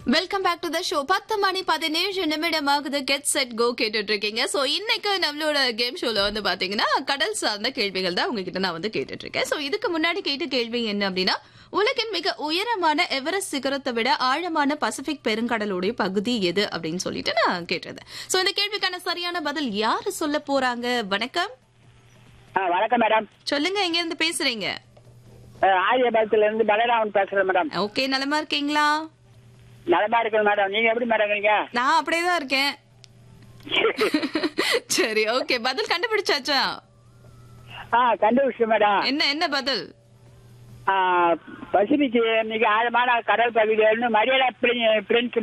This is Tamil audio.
welcome back to the show பத்து மணி பதினேழு நிமிடம் ஆகுது கெட் செட் கோ கேட்டுட்டு இருக்கீங்க சோ இன்னைக்கு நம்மளோட கேம் ஷோல வந்து பாத்தீங்கன்னா கடல் சார்ந்த கேள்விகள் தான் உங்ககிட்ட நான் வந்து கேட்டுட்டு இருக்கேன் சோ இதுக்கு முன்னாடி கேட்ட கேள்வி என்ன அப்படின்னா உலகின் மிக உயரமான எவரெஸ்ட் சிகரத்தை விட ஆழமான பசிபிக் பெருங்கடலுடைய பகுதி எது அப்படின்னு சொல்லிட்டு நான் கேட்டது சோ இந்த கேள்விக்கான சரியான பதில் யாரு சொல்ல போறாங்க வணக்கம் ஆ, வணக்கம் மேடம் சொல்லுங்க எங்க இருந்து பேசுறீங்க ஆரியபாளத்துல இருந்து பலராமன் பேசுறேன் மேடம் ஓகே நலமா இருக்கீங்களா நலமா இருக்கேன் மேடம் நீங்க எப்படி மேடம் இருக்கீங்க நான் அப்படியே தான் இருக்கேன் சரி ஓகே பதில் கண்டுபிடிச்சாச்சா ஆ கண்டுபிடிச்சேன் மேடம் என்ன என்ன பதில் ஆ, பசிபிக் மிக ஆழமான கடல் பகுதின்னு மரியாதை பிரின்ஸ்